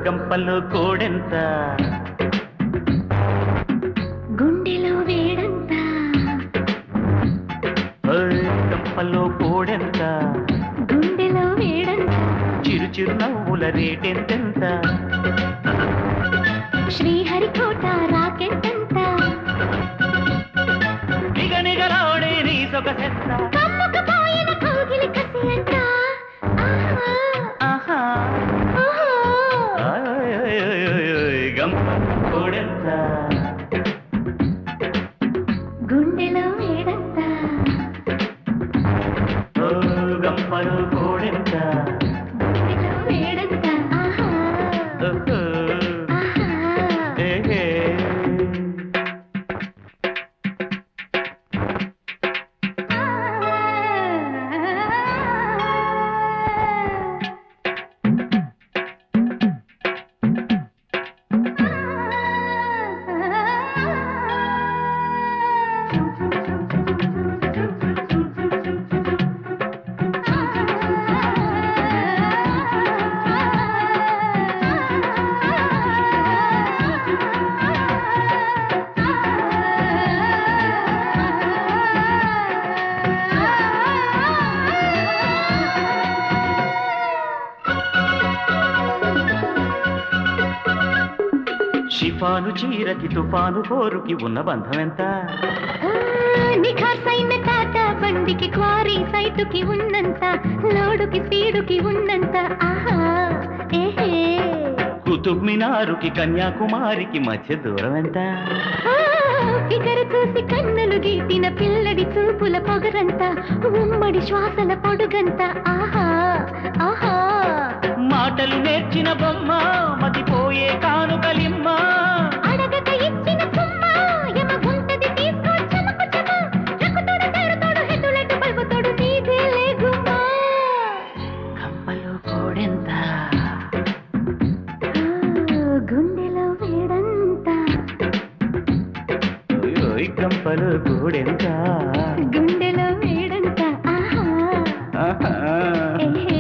గంపల్లో కోడెంత గుండెలో వేడంత ఓయ్ గంపల్లో కోడెంత గుండెలో వేడంత చిరు చిరు నవ్వుల రేటెంతెంత శ్రీహరికోట రాకెట్టంత నిగ నిగలాడే నీ సొగసెంత కమ్ముకుపోయిన కౌగిలి కసి అంట ఆహా ఆహా, ఆహా. ఓయ్ ఓయ్ ఓయ్ ఓయ్ ఓయ్ గంపల్లో కోడెంత గుండెలో వేడంత ఓ గంపలో కోడెంత గుండెలో వేడంత ఆహా ఓహో. ఆహా ఏ ఏ. షిఫాను చీరకి తుఫాను పోరుకి ఉన్న బంధం ఎంత నిఖార్సైన టాటా బండికి క్వారీ సైటుకి ఉన్నంత లోడుకి స్పీడుకి ఉన్నంత ఆహా ఏహే కుతుబ్ మినారుకి కన్యాకుమారికి మధ్య దూరం ఎంత ఆ, ఫిగర్ చూసి కన్నులు గీటిన పిల్లడి చూపుల పొగరంత ఉమ్మడి శ్వాసల పొడుగంత ఆహా ఆహా మాటలు నేర్చిన బొమ్మ మతిపోయే కానుకలిమ్మ అడగక ఇచ్చిన చుమ్మ యమ గుంటది తీసుకో చమకు చమ రకుతోడు తేరుతోడు హెడ్డులెట్టు బల్బుతోడు నీదే లేగుమ్మా కమ్మలో కోడెంత ఆ, గుండెలో వేడంతా ఓయ్ ఓయ్ కంపలో కోడెంత గుండెలో వేడంతా ఆహా ఆహా. ఏహే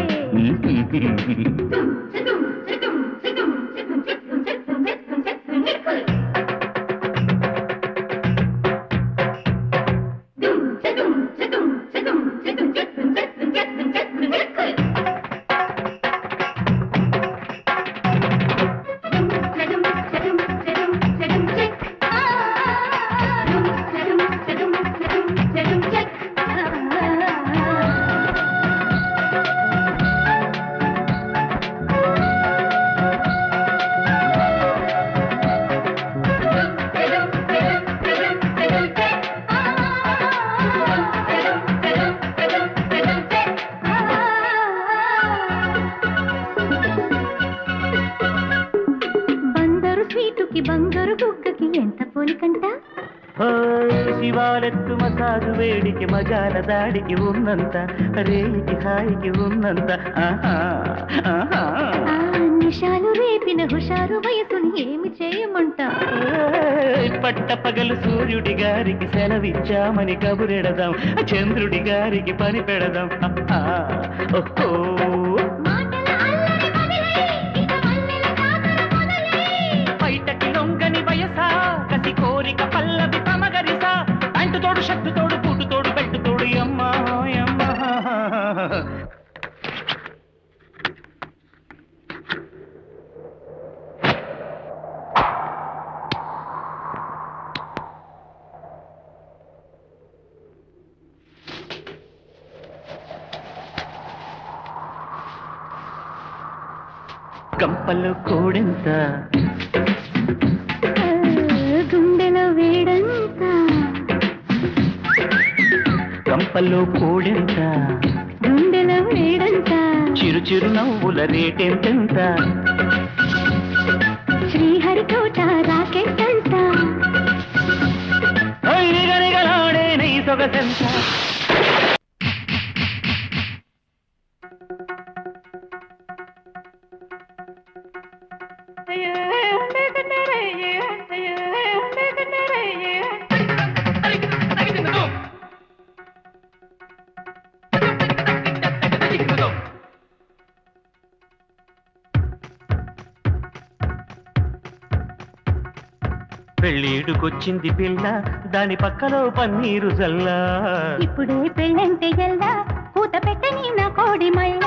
బందరు స్వీటుకి బంగారు బుగ్గకి ఎంత పోలికంట ఓయ్ శివాలెత్తు మసాజు వేడికి మజాల దాడికి ఉన్నంత రేయికి హాయికి ఉన్నంత ఆహా, ఆహా. ఆ నిషాలు రేపిన హుషారు వయసుని ఏమి చేయమంట ఓయ్ పట్ట పగలు సూర్యుడి గారికి సెలవిచ్చామని కబురెడదాం చంద్రుడి గారికి పని పెడదాం ఆహా, ఓహో మాటల అల్లరి వదిలేయ్, ఇక మల్లెల జాతర మొదలెయ్. బయటకి లొంగని వయసా కసి కోరిక పల్లవి తమగరిసా అంటు తోడు షట్టు తోడు పూటు తోడు పెట్టు తోడు అమ్మా అమ్మా కంపల్లో కోడెంత ఆ, గుండెలో వేడంతా కంపల్లో కోడెంత గుండెలో వేడంతా చిరు చిరు నవ్వుల రేటెంతెంత శ్రీహరికోట రాకెట్ అంతా నిగనిగలాడే నీ సొగసెంత పెళ్ళీడుకొచ్చింది పిల్ల దాని పక్కలో పన్నీరు జల్లా ఇప్పుడే పెళ్ళంటే ఎల్లా కూత పెట్టని నా కోడి మళ్ళ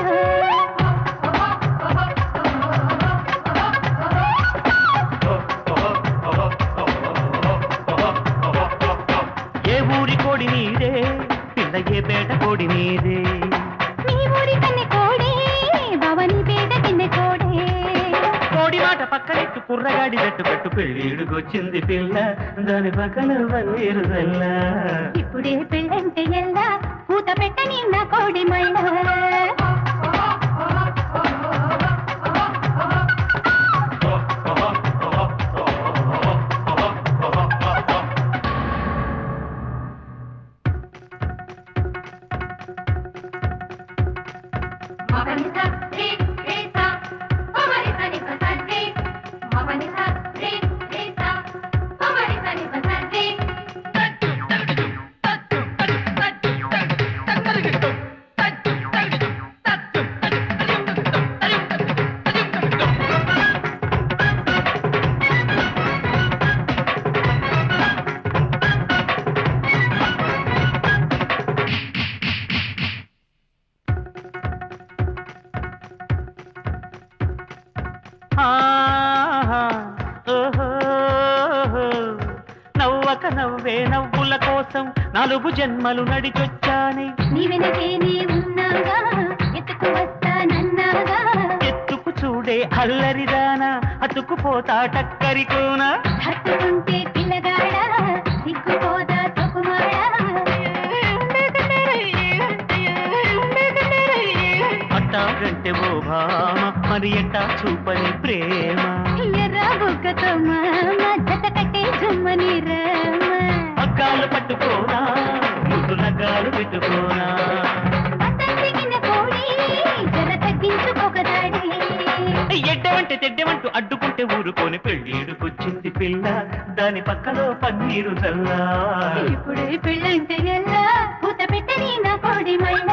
ఏ ఊరి కోడి నీదే పిల్ల ఏ పేట కోడి నీదే మీ ఊరి కన్నె కోడే భవని పేట కింద కోడే కోడి మాట పక్కనెట్టు కుర్రగాడి జట్టు పెట్టు పెళ్ళీడుకొచ్చింది పిల్ల దాని పక్కన పన్నీరు జల్లా ఇప్పుడే పెళ్ళంటే ఎల్లా కూత పెట్టని నా కోడి మళ్ళ ఆహా, ఓహోహో. నవ్వక నవ్వే నవ్వుల కోసం నాలుగు జన్మలు నడిచొచ్చానే నీ వెనకే నీ ఉన్నాగా ఎత్తుకు వస్తానన్నాగా ఎత్తుకు చూడే అల్లరిదానా అతుకుపోతా టక్కరికోన హత్తుకుంటే పిల్లగాడ సిగ్గుపోదా అట్టాగంటే ఓ భామ మరి ఎట్టా చూపని ప్రేమ ఎర్ర బుగ్గతో మామ జత కట్టే జుమ్మని రామ పగ్గాలు పట్టుకోనా ముద్దు నగ్గాలు పెట్టుకోనా అతడిగిన కోడి జర తగ్గించుకోకదాడి ఎడ్డవంటే తెడ్డవంటూ అడ్డుకుంటే ఊరుకొని పెళ్ళీడుకొచ్చింది పిల్ల దాని పక్కలో పన్నీరు చల్లా ఇప్పుడే పెళ్ళంటే ఎల్లా పూత పెట్టని నా కోడి మళ్ళా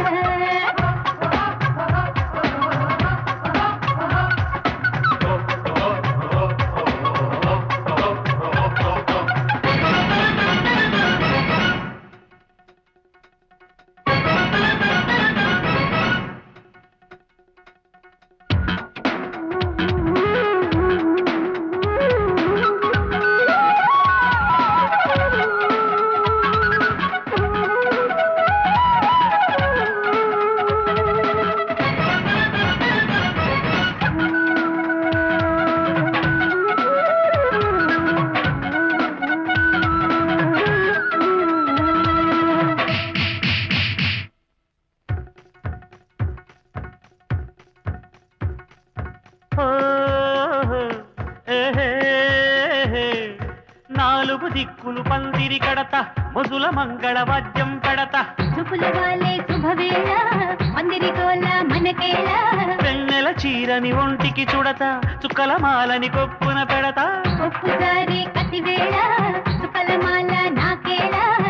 ఓహో, ఏహేహే. నాలుగు దిక్కులు పందిరి కడత మొసుల మంగళ వాద్యం కడత చూపుల వాలే శుభవేళ మందిరి కోల మనకేళ పెన్నెల చీరని ఒంటికి చుడత చుక్కల మాలని కొప్పున పెడత ఒప్పు జారి కతి వేళ సుకలమాల నాకేళ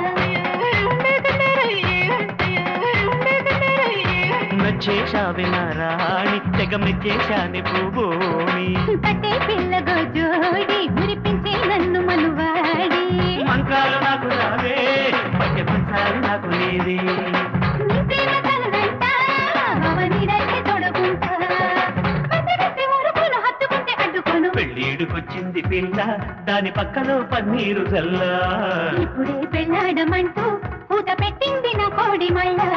నచ్చేశావి నారాణి తెగ మెచ్చేశాని భూభూమి కట్టే పిల్లగో జోడి మురిపించే నన్ను మనువాడి మంత్రాలు నాకు రావే మధ్య పంచాలు నాకు లేదే నీ ప్రేమ కలదంట అవనిడైతే తొడుగుంటా పసిగట్టి ఊరుకును హత్తుకుంటే అడ్డుకోను పెళ్ళీడుకొచ్చింది పిల్ల దాని పక్కలో పన్నీరు జల్లా ఇప్పుడే పెళ్ళాడమంటూ పూత పెట్టింది నా కోడి మళ్ళా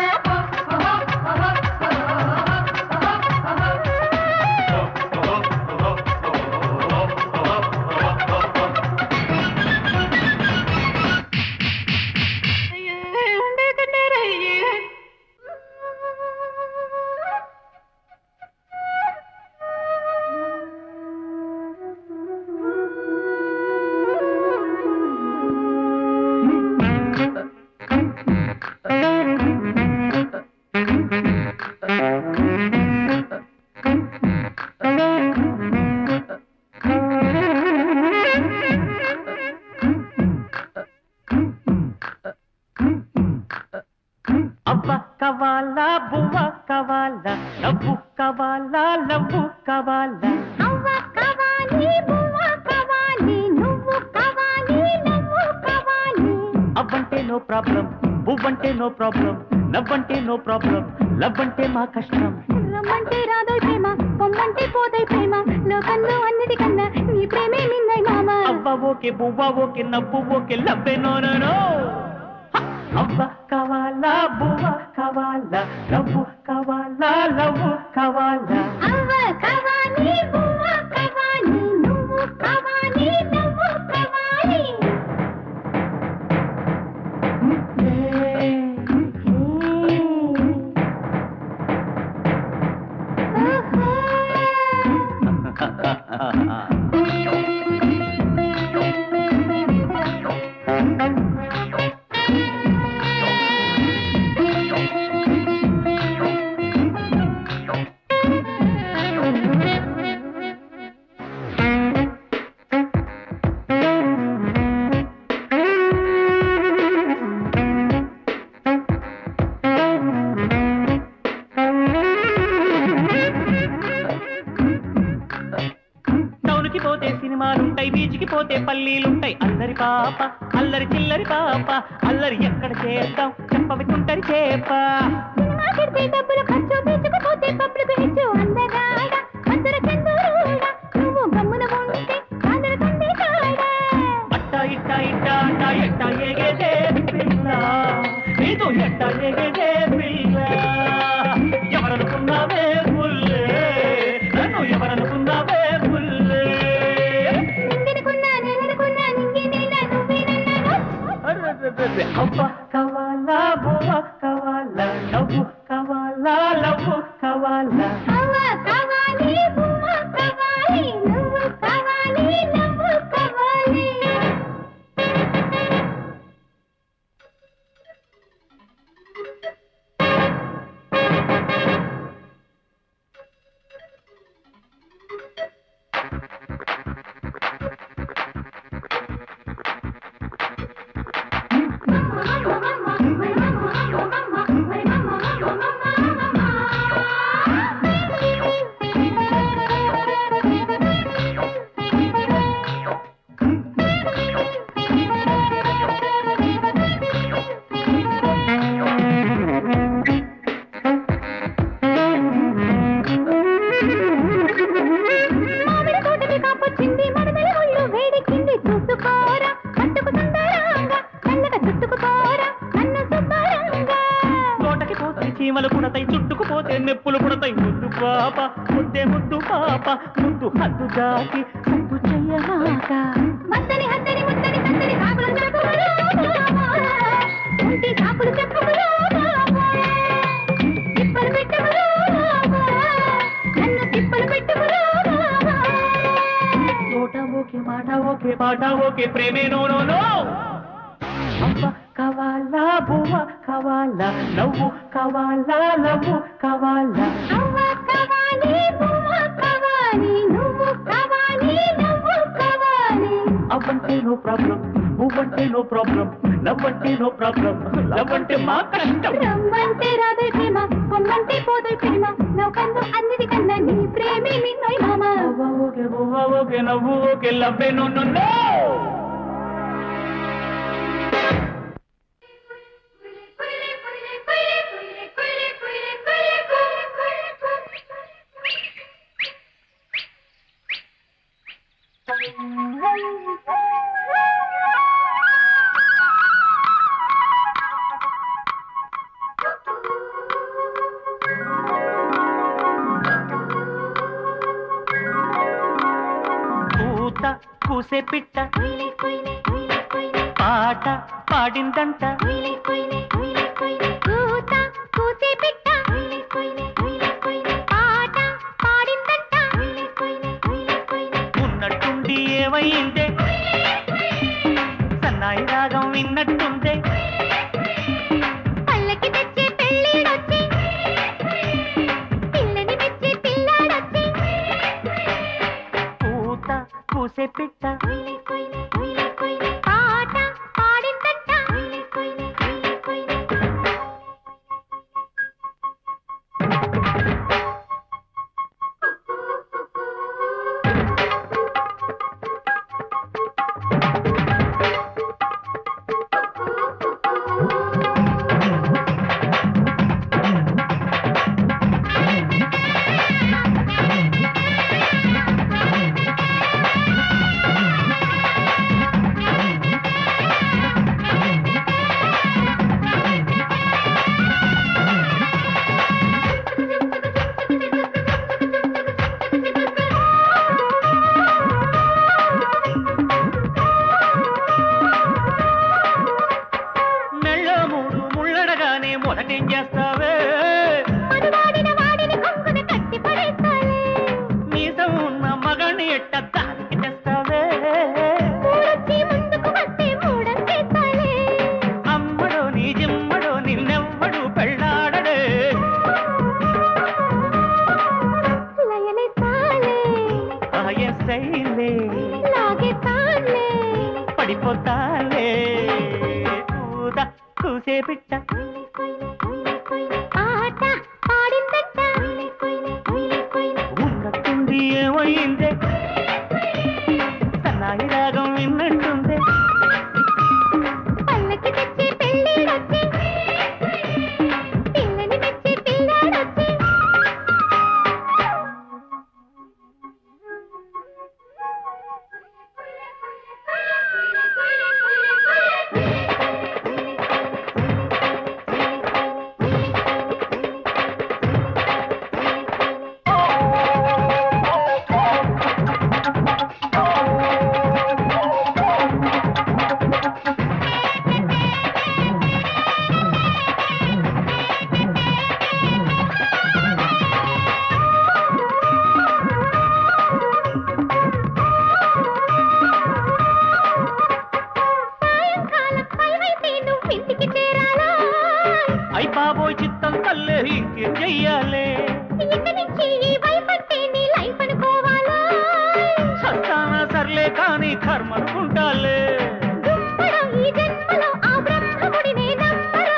అవ్వ కవాలా బువ్వ కవాలా నవ్వు కవాలా లవ్వు కవాలా అవ్వ కావాలి బువ్వ కావాలి నువ్వు కావాలి అవ్వంటే నో ప్రాబ్లం బువ్వంటే నో ప్రాబ్లం నవ్వంటే నో ప్రాబ్లం లవ్ అంటే మా కష్టం రమ్మంటే రాదోయ్ ప్రేమ పొమ్మంటే పోదోయ్ ప్రేమ లోకంలో అన్నిటికన్నా నీ ప్రేమే నిన్నయ్ మామ అవ్వ ఓకే బువ్వ ఓకే నవ్వు ఓకే లవ్వే నో నో నో హ! అవ్వ కావాలా బువ్వ కావాలా నవ్వు కావాలా లవ్వు కావాలా అవ్వ కావాలి బువ్వ కావాలి నువ్వు కావాలి నువ్వు కావాలి టౌన్కి పోతే సినిమాలుంటాయి బీచ్కి పోతే పల్లీలుంటాయి అల్లరి పాప అల్లరి చిల్లరి పాప అల్లరి ఎక్కడ చేద్దాం చెప్పవి తుంటరి చేప సినిమా పెడితే డబ్బులు ఖర్చు పెంచుకుపోతే పబ్లిక్ హెచ్చు అందగాడ అందర చందూరుడ నువ్వు గమ్మున ఉంటే అందర తండ్రి కాడ అట్ట ఇట్ట ఇట్ట అట్ట ఎట్ట ఎగేదే పిల్ల నీతో ఎట్ట ఎగేదే పిల్ల ఎవరనుకున్నావే పుల్లే నన్ను ఎవరనుకున్నావే పుల్లే నింగినుకున్నా నేననుకున్నా నింగి నేల నువ్వేనన్నాను అర్రర్రర్రర్ర. అవ్వ కావాలా బువ్వ కావాలా నవ్వు కావాలా లవ్వు కావాలా అవ్వ కావాలి బువ్వ కావాలి నువ్వు కావాలి నువ్వు కావాలి మామిడి తోటకి కాపొచ్చింది మడమల ఒళ్ళు వేడెక్కింది చూసుకోరా పట్టుకు సుందరంగా చల్లగా చుట్టుకుపోరా నన్ను సుబ్బరంగా తోటకి పోతే చీమలు పుడతాయి చుట్టుకుపోతే నెప్పులు పుడతాయి ముద్దు పాప ముద్దే ముద్దు పాప ముద్దు హద్దు దాటి హద్దు చెయ్యమాక మత్తని హత్తని ముత్తని సత్తని కాకులు చెప్పుకురా ఉంటి కాకులు చెప్పుకురా తిప్పలు పెట్టుకురా నన్ను తిప్పలు పెట్టుకురా తోట ఓకే మాట ఓకే పాట ఓకే ప్రేమే నో నో నో అవ్వ కావాలా బువ్వ కావాలా నవ్వు కావాలా లవ్వు కావాలా అవ్వ కావాలి బువ్వ కావాలి నువ్వు కావాలి నువ్వు కావాలి అవ్వంటే నో ప్రాబ్లం బువ్వంటే నో ప్రాబ్లం నవ్వంటే నో ప్రాబ్లం లవ్ అంటే మా కష్టం రమ్మంటే రాదే ప్రేమ పొమ్మంటే పోదే ప్రేమ లోకంలో అన్నిటికన్నా నీ ప్రేమే నిన్నోయ్ మామ అవ్వ ఓకే బువ్వ ఓకే నవ్వు ఓకే లవ్వే నో నో నో పూత కూసే పిట్ట పాట పాడిందంట కూత కూసే పిట్ట పాట పాడిందంట ఉన్నట్టుండి ఏమైందే సన్నాయి రాగం విన్నట్టుందే పల్లకి తెచ్చే పెళ్ళిడొచ్చి పిల్లని మెచ్చే పిల్లాడొచ్చి పూత కూసే పిట్ట పాట పాడిందంట చేస్తావే మనువాడిన వాడిని కొంగున కట్టి పడేస్తాలే మీసం ఉన్న మగని ఎట్ట దారికి తెస్తావే మూడొచ్చి ముందుకు వస్తే మూడంచేస్తాలే అమ్మడో నీ జిమ్మడో నిన్నెవ్వడు పెళ్ళాడడే లయలేస్తాలే ఆయ స్టైలే లాగేస్తాలే పడిపోతాలే కూద కూసే పిట్ట ఆట పాడిందట ఉన్నట్టుండి ఏమైందే సన్నాయి రాగం విన్నట్టుందే పల్లకి తెచ్చి పెళ్ళిడొచ్చి పిల్లని మెచ్చి పిల్లాడొచ్చి సాయంకాలం పైవైతే నువ్వు ఇంటికి చేరాలా అయ్ బాబోయ్ చిత్తం తల్లే ఇంకేం చెయ్యాలే ఇక్కడి నుంచి ఈ వైపు అంటే నీ లైఫ్ అనుకోవాలా సస్తానా సర్లే కానీ కర్మనుకుంటాలే దుప్పడం ఈ జన్మలో ఆ బ్రహ్మముడినే నమ్మరు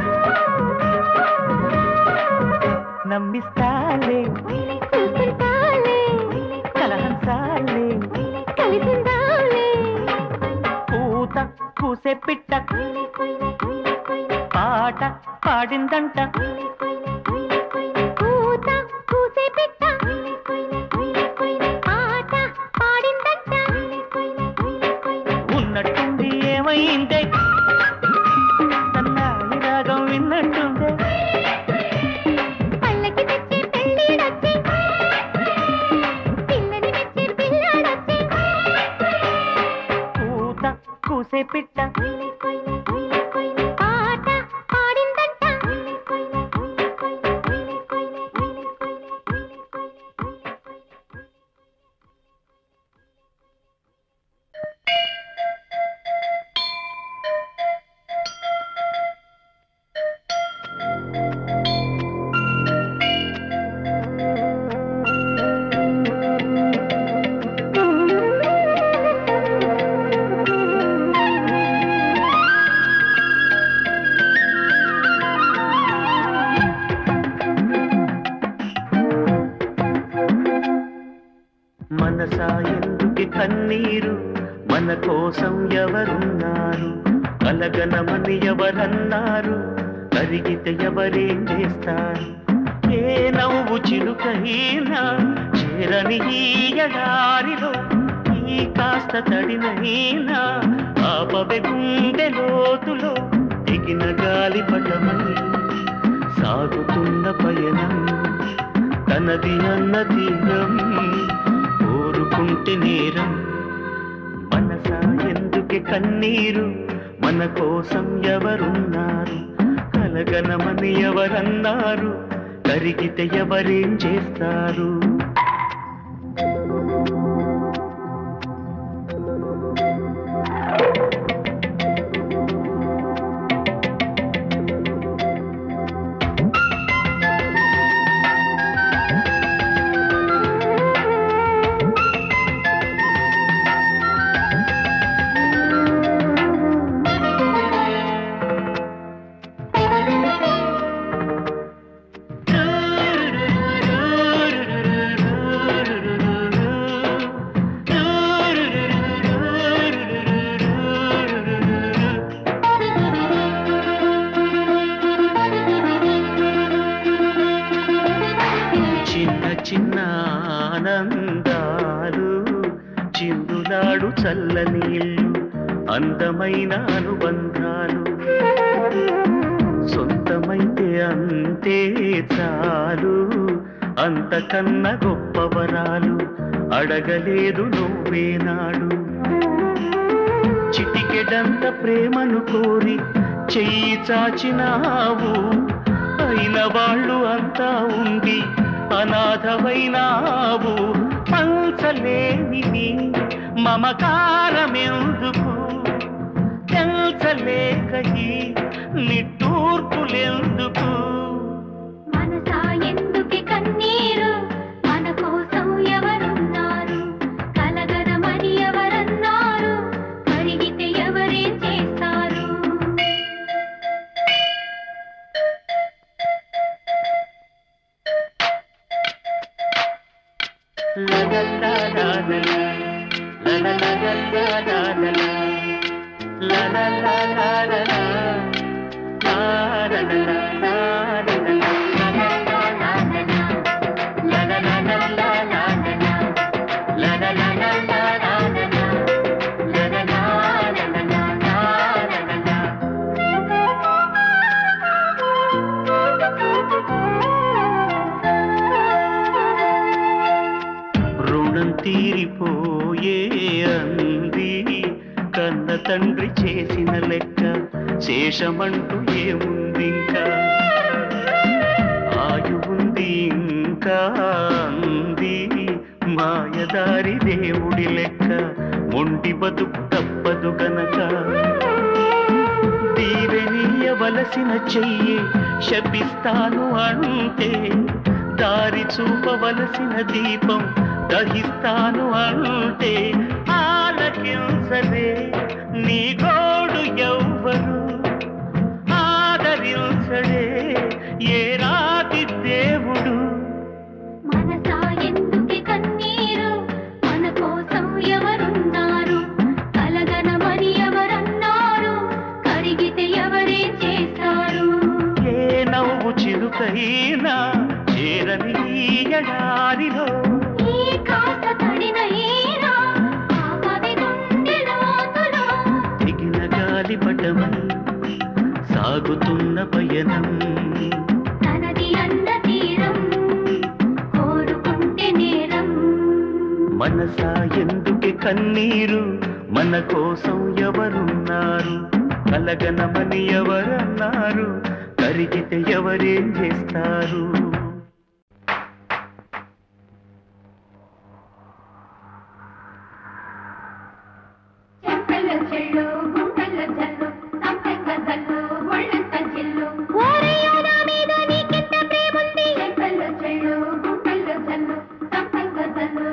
నమ్మిస్తాలే చూస్తుంటాలే కలహంసాలే కలిసిందాలే కూత కూసే పిట్ట పాట పాడిందంట కూత కూసే పిట్ట ఆట పాడిందంట ఉన్నట్టుండి ఏమైందే సన్నాయి రాగం విన్నట్టుందే పల్లకి తెచ్చి పెళ్ళిడొచ్చి పిల్లని మెచ్చి పిల్లాడొచ్చి కూత కూసే పిట్ట ఆట పాడిందంట మనసా ఎందుకి కన్నీరు మన కోసం ఎవరున్నారు కలగనమని ఎవరన్నారు కరిగితే ఎవరేం చేస్తారు ఏ నవ్వు చిలుకైనా చేరని ఈ ఎడారిలో ఈ కాస్త తడినైనా ఆపవె గుండె లోతులో దిగిన గాలి పటమై సాగుతున్న పయనం తనది అన్న తీరం కోరుకుంటే నేరం మనసా ఎందుకే కన్నీరు మన కోసం ఎవరున్నారు కలగనమని ఎవరన్నారు కరిగితే ఎవరేం చేస్తారు చిన్న చిన్న ఆనందాలు చిందులాడు చల్లని ఇల్లు అందమైన అనుబంధాలు సొంతమైతే అంతే చాలు అంతకన్నా గొప్ప వరాలు అడగలేదు నువ్వేనాడు చిటికెడంత ప్రేమను కోరి చెయ్యి చాచినావు ఉన్నవాళ్ళు అంతా ఉండి అనాథమైనావు పంచలేనిది మమకారమెందుకు తెల్చలేక ఈ నిట్టూర్పులెందుకు మనసా ఎందుకి కన్నీరు మన కోసం ఎవరున్నారు కలగనమని ఎవరన్నారు కరిగితే ఎవరేం చేస్తారు రుణం తీరిపోయే అంది కన్న తండ్రి చేసిన లెక్క శేషమంటూ ఏముంది ఇంకా ఆయువుంది ఇంకా అంది మాయదారి దేవుడి లెక్క మొండి బతుకు తప్పదు గనక దీవెనీయవలసిన చెయ్యి శపిస్తాను అంటే దారి చూపవలసిన దీపం దహిస్తాను అంటే ఆలకించదే నీ గోడు ఎవ్వరు ఆదరించడే ఏ రాతి దేవుడు మనసా ఎందుకి కన్నీరు మన కోసం ఎవరున్నారు కలగనమని ఎవరన్నారు కరిగితే ఎవరేం చేస్తారు ఏ నవ్వు చిరుకైనా చేరని ఈ ఎడారిలో ఈ కాస్త తడినైనా ఆ కవి గుండె లోతులో దిగిన గాలి పటమై సాగుతున్న పయనం తనది అన్న తీరం కోరుకుంటే నేరం మనసా ఎందుకే కన్నీరు మన కోసం ఎవరున్నారు కలగనమని ఎవరన్నారు కరిగితే ఎవరేం చేస్తారు చెంపెల చెల్లు గుంటల జల్లు సంపెంగ జల్లు ఒళ్ళంత జిల్లు ఓరయ్యో నా మీద నీకెంత ప్రేముంది చెంపెల చెల్లు గుంటల జల్లు సంపెంగ జల్లు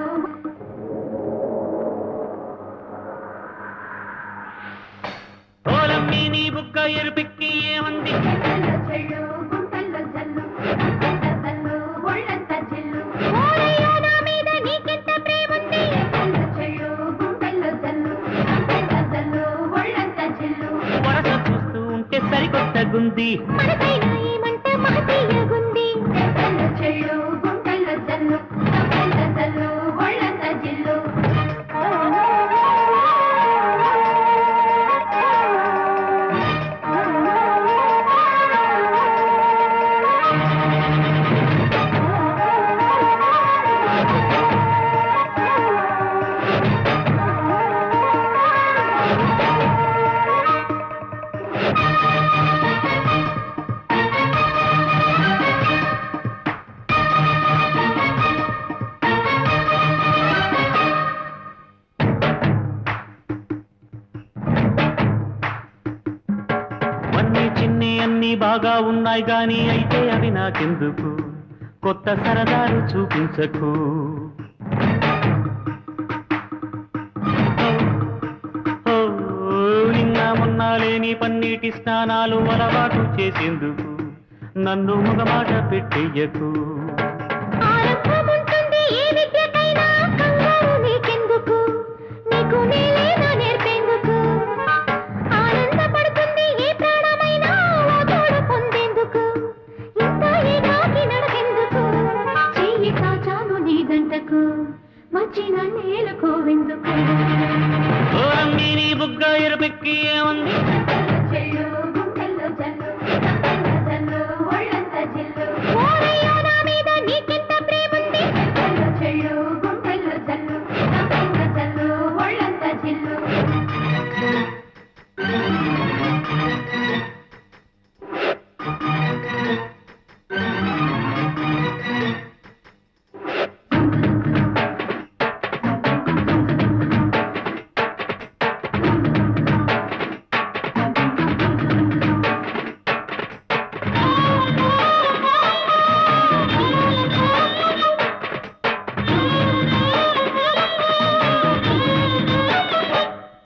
ఓలమ్మి నీ బుక్క ఎరుపెక్కి ఏమంది చెంపెల చెల్లు గుంటల జల్లు సంపెంగ జల్లు ఒళ్ళంత జిల్లు ఓరయ్యో నా మీద నీకెంత ప్రేముంది చెంపెల చెల్లు గుంటల జల్లు సంపెంగ జల్లు ఒళ్ళంత జిల్లు వరస చూస్తూ ఉంటే సరికొత్తగుంది మనసైన ఏమంట మహతీయగుంది చెంపెల చెల్లు గుంటల జల్లు సంపెంగ జల్లు ఒళ్ళంత జిల్లు అన్ని చిన్ని అన్ని బాగా ఉన్నాయి గాని అయితే అవి నాకెందుకు కొత్త సరదాలు చూపించకు ఓ, నిన్న మొన్న లేని పన్నీటి స్నానాలు అలవాటు చేసేందుకు నన్ను మగమాట పెట్టెయ్యకు ఆరంభముంటుంది ఏ విద్యకైనా కంగారు నీకెందుకు నీకు నేలేదో నేర్పేందుకు ఆనందపడుతుంది ఏ ప్రాణమైనా ఓ తోడు పొందేందుకు ఇంత ఏకాకి నడకెందుకు చెయ్యి కాచాను నీ గంటకు వచ్చిన నేలుకోవెందుకు ఓ అమ్మి నీ బుగ్గ ఎరుపెక్కి ఏమంది చెంపల